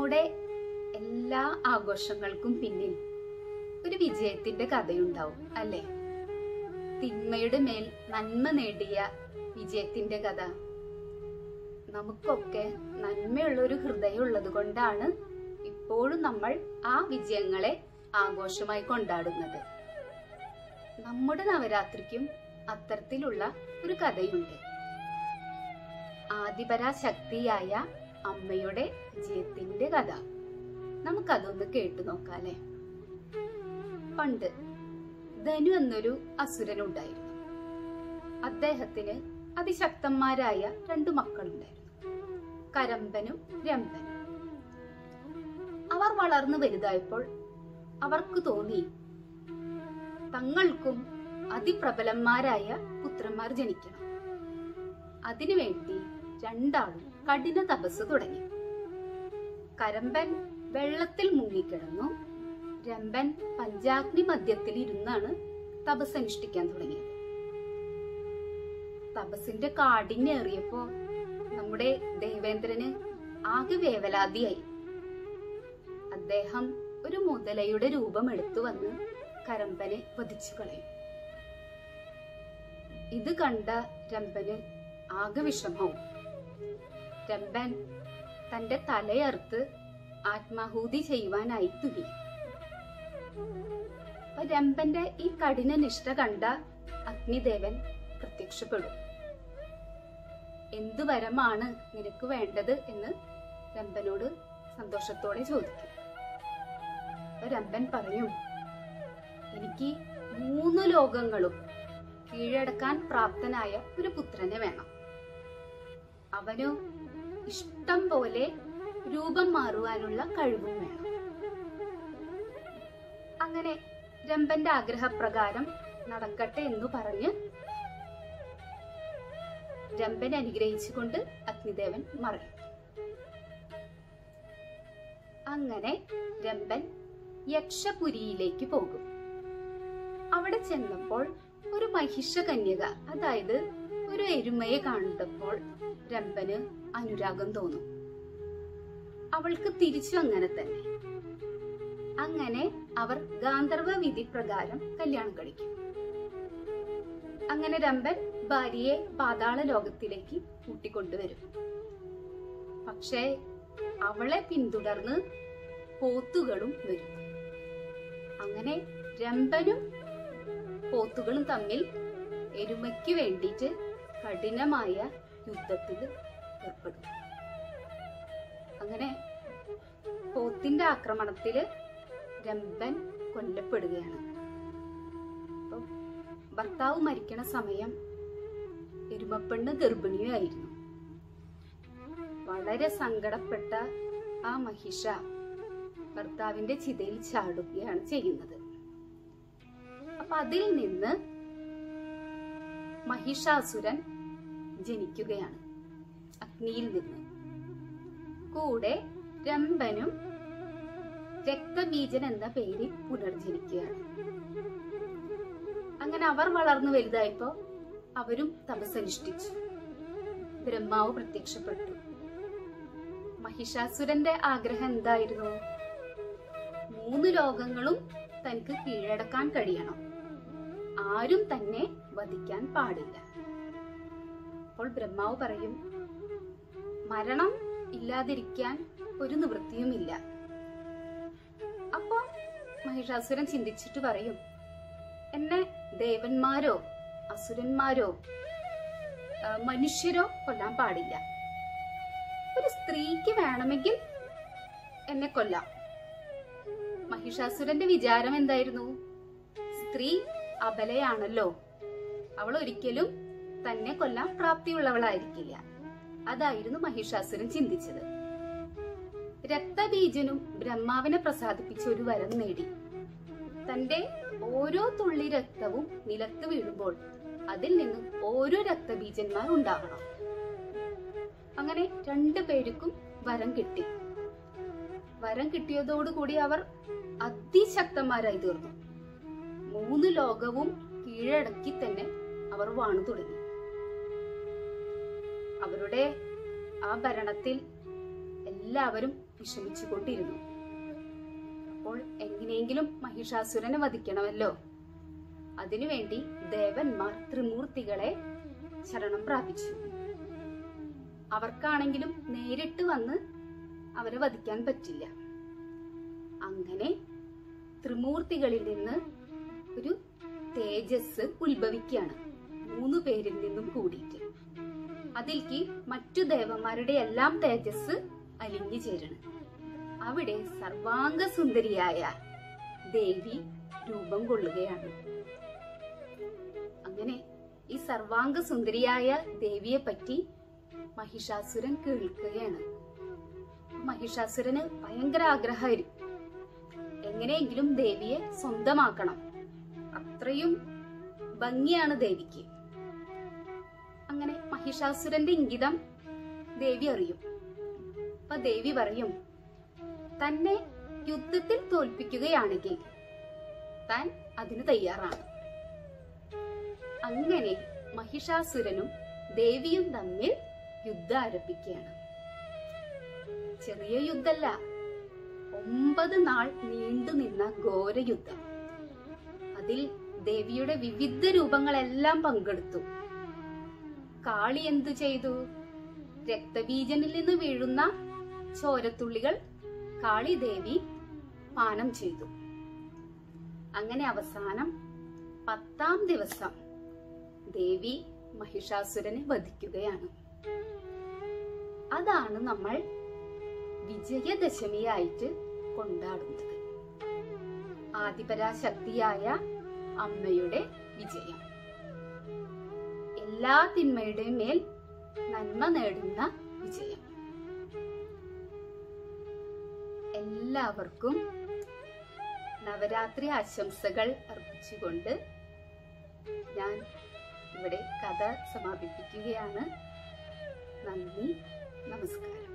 നമ്മുടെ എല്ലാ ആഘോഷങ്ങൾക്കും പിന്നിൽ ഒരു വിജയത്തിന്റെ കഥയുണ്ടാവും അല്ലേ തിന്മയുടെ മേൽ നന്മ നേടിയ വിജയത്തിന്റെ കഥ നമുക്കൊക്കെ നന്മയുള്ള ഒരു ഹൃദയം ഉള്ളത് കൊണ്ടാണ് ഇപ്പോഴും നമ്മൾ ആ വിജയങ്ങളെ ആഘോഷമായി കൊണ്ടാടുന്നത് നമ്മുടെ നവരാത്രിക്കും അത്തരത്തിലുള്ള ഒരു കഥയുണ്ട് ആദിപരാശക്തിയായ അമ്മയുടെ വിജയത്തിന്റെ കഥ നമുക്കതൊന്ന് കേട്ടു നോക്കാല്ലേ പണ്ട് ധനു എന്നൊരു അസുരനുണ്ടായിരുന്നു അദ്ദേഹത്തിന് അതിശക്തന്മാരായ രണ്ടു മക്കളുണ്ടായിരുന്നു കരമ്പനും രമ്പനും അവർ വളർന്നു വലുതായപ്പോൾ അവർക്ക് തോന്നി തങ്ങൾക്കും അതിപ്രബലന്മാരായ പുത്രന്മാർ ജനിക്കണം അതിനുവേണ്ടി രണ്ടാളും കഠിന തപസ് തുടങ്ങി കരമ്പൻ വെള്ളത്തിൽ മുങ്ങിക്കിടന്നു രമ്പൻ പഞ്ചാഗ്നി മധ്യത്തിൽ ഇരുന്നാണ് തപസ് അനുഷ്ഠിക്കാൻ തുടങ്ങിയത് തപസിന്റെ കാഠിന്യേറിയപ്പോ നമ്മുടെ ദേവേന്ദ്രന് ആകെ വേവലാതിയായി അദ്ദേഹം ഒരു മുതലയുടെ രൂപം എടുത്തു വന്ന് കരമ്പനെ വധിച്ചു കളയും ഇത് കണ്ട രമ്പന് ആകെ വിഷമവും രമ്പൻ തന്റെ തലയറുത്ത് ആത്മാഹൂതി ചെയ്യുവാനായി തുനി അപ്പൊ രമ്പന്റെ ഈ കഠിന നിഷ്ഠ കണ്ട അഗ്നിദേവൻ പ്രത്യക്ഷപ്പെടും എന്തു വരമാണ് നിനക്ക് വേണ്ടത് എന്ന് രമ്പനോട് സന്തോഷത്തോടെ ചോദിക്കും അപ്പൊ രമ്പൻ പറയും എനിക്ക് മൂന്ന് ലോകങ്ങളും കീഴടക്കാൻ പ്രാപ്തനായ ഒരു പുത്രനെ വേണം അവനു ഇഷ്ടം പോലെ രൂപം മാറുവാനുള്ള കഴിവും വേണം അങ്ങനെ രമ്പന്റെ ആഗ്രഹപ്രകാരം നടക്കട്ടെ എന്ന് പറഞ്ഞ് രമ്പനെ അനുഗ്രഹിച്ചുകൊണ്ട് അഗ്നിദേവൻ മറയും അങ്ങനെ രമ്പൻ യക്ഷപുരിയിലേക്ക് പോകും അവിടെ ചെന്നപ്പോൾ ഒരു മഹിഷ കന്യക അതായത് ഒരു എരുമയെ കണ്ടപ്പോൾ രമ്പന് അനുരാഗം തോന്നും അവൾക്ക് തിരിച്ചു അങ്ങനെ തന്നെ അങ്ങനെ അവർ ഗാന്ധർവ വിധി പ്രകാരം കല്യാണം കഴിക്കും അങ്ങനെ രമ്പൻ ഭാര്യയെ പാതാള ലോകത്തിലേക്ക് കൂട്ടിക്കൊണ്ടുവരും പക്ഷേ അവളെ പിന്തുടർന്ന് പോത്തുകളും വരും അങ്ങനെ രമ്പനും പോത്തുകളും തമ്മിൽ എരുമയ്ക്ക് വേണ്ടിയിട്ട് കഠിനമായ യുദ്ധത്തിൽ ഏർപ്പെടും അങ്ങനെ പോത്തിന്റെ ആക്രമണത്തില് രമ്പൻ കൊല്ലപ്പെടുകയാണ് അപ്പം ഭർത്താവ് മരിക്കണ സമയം എരുമപ്പെണ്ണ് ഗർഭിണിയായിരുന്നു വളരെ സങ്കടപ്പെട്ട ആ മഹിഷ ഭർത്താവിന്റെ ചിതയിൽ ചാടുകയാണ് ചെയ്യുന്നത് അപ്പൊ അതിൽ നിന്ന് മഹിഷാസുരൻ ജനിക്കുകയാണ് അഗ്നിയിൽ നിന്ന് കൂടെ രമ്പനും രക്തബീജൻ എന്ന പേരിൽ പുനർജനിക്കുകയാണ് അങ്ങനെ അവർ വളർന്നു വലുതായപ്പോ അവരും തപസ്സനുഷ്ഠിച്ചു ബ്രഹ്മാവ് പ്രത്യക്ഷപ്പെട്ടു മഹിഷാസുരന്റെ ആഗ്രഹം എന്തായിരുന്നു മൂന്ന് ലോകങ്ങളും തനിക്ക് കീഴടക്കാൻ കഴിയണം ആരും തന്നെ വധിക്കാൻ പാടില്ല അപ്പോൾ ബ്രഹ്മാവ് പറയും മരണം ഇല്ലാതിരിക്കാൻ ഒരു നിവൃത്തിയുമില്ല അപ്പോ മഹിഷാസുരൻ ചിന്തിച്ചിട്ട് പറയും എന്നെ ദേവന്മാരോ അസുരന്മാരോ ആ, മനുഷ്യരോ കൊല്ലാൻ പാടില്ല ഒരു സ്ത്രീക്ക് വേണമെങ്കിൽ എന്നെ കൊല്ലാം മഹിഷാസുരന്റെ വിചാരം എന്തായിരുന്നു സ്ത്രീ അബലയാണല്ലോ അവൾ ഒരിക്കലും തന്നെ കൊല്ലാൻ പ്രാപ്തിയുള്ളവളായിരിക്കില്ല അതായിരുന്നു മഹിഷാസുരൻ ചിന്തിച്ചത് രക്തബീജനും ബ്രഹ്മാവിനെ പ്രസാദിപ്പിച്ച ഒരു വരം നേടി തന്റെ ഓരോ തുള്ളി രക്തവും നിലത്ത് വീഴുമ്പോൾ അതിൽ നിന്നും ഓരോ രക്തബീജന്മാർ ഉണ്ടാകണം അങ്ങനെ രണ്ടു പേർക്കും വരം കിട്ടി വരം കിട്ടിയതോടുകൂടി അവർ അതിശക്തന്മാരായി തീർന്നു മൂന്ന് ലോകവും കീഴടക്കി തന്നെ അവർ വാണു തുടങ്ങി അവരുടെ ആ ഭരണത്തിൽ എല്ലാവരും വിഷമിച്ചുകൊണ്ടിരുന്നു അപ്പോൾ എങ്ങനെയെങ്കിലും മഹിഷാസുരനെ വധിക്കണമല്ലോ അതിനുവേണ്ടി ദേവന്മാർ ത്രിമൂർത്തികളെ ശരണം പ്രാപിച്ചു അവർക്കാണെങ്കിലും നേരിട്ട് വന്ന് അവരെ വധിക്കാൻ പറ്റില്ല അങ്ങനെ ത്രിമൂർത്തികളിൽ നിന്ന് ഒരു തേജസ് ഉത്ഭവിക്കുകയാണ് മൂന്ന് പേരിൽ നിന്നും കൂടിയിട്ട് അതിലേക്ക് മറ്റു ദേവന്മാരുടെ എല്ലാം തേജസ് അലിഞ്ഞു ചേരണം അവിടെ സർവാംഗ സുന്ദരിയായ ദേവി രൂപം കൊള്ളുകയാണ് അങ്ങനെ ഈ സർവാംഗ സുന്ദരിയായ ദേവിയെ പറ്റി മഹിഷാസുരൻ കേൾക്കുകയാണ് മഹിഷാസുരന് ഭയങ്കര ആഗ്രഹമായിരിക്കും എങ്ങനെയെങ്കിലും ദേവിയെ സ്വന്തമാക്കണം അത്രയും ഭംഗിയാണ് ദേവിക്ക് അങ്ങനെ മഹിഷാസുരന്റെ ഇംഗിതം ദേവി അറിയും അപ്പൊ ദേവി പറയും തന്നെ യുദ്ധത്തിൽ തോൽപ്പിക്കുകയാണെങ്കിൽ താൻ അതിന് തയ്യാറാണ് അങ്ങനെ മഹിഷാസുരനും ദേവിയും തമ്മിൽ യുദ്ധം ആരംഭിക്കുകയാണ് ചെറിയ യുദ്ധല്ല ഒമ്പത് നാൾ നീണ്ടു നിന്ന ഘോര യുദ്ധം അതിൽ ദേവിയുടെ വിവിധ രൂപങ്ങളെല്ലാം പങ്കെടുത്തു കാളി എന്തു ചെയ്തു രക്തബീജനിൽ നിന്ന് വീഴുന്ന ചോരത്തുള്ളികൾ കാളി ദേവി പാനം ചെയ്തു അങ്ങനെ അവസാനം പത്താം ദിവസം ദേവി മഹിഷാസുരനെ വധിക്കുകയാണ് അതാണ് നമ്മൾ വിജയദശമിയായിട്ട് കൊണ്ടാടുന്നത് ആദിപരാശക്തിയായ അമ്മയുടെ വിജയം എല്ലാ തിന്മയുടെയും മേൽ നന്മ നേടുന്ന വിജയം എല്ലാവർക്കും നവരാത്രി ആശംസകൾ അർപ്പിച്ചുകൊണ്ട് ഞാൻ ഇവിടെ കഥ സമാപിപ്പിക്കുകയാണ് നന്ദി നമസ്കാരം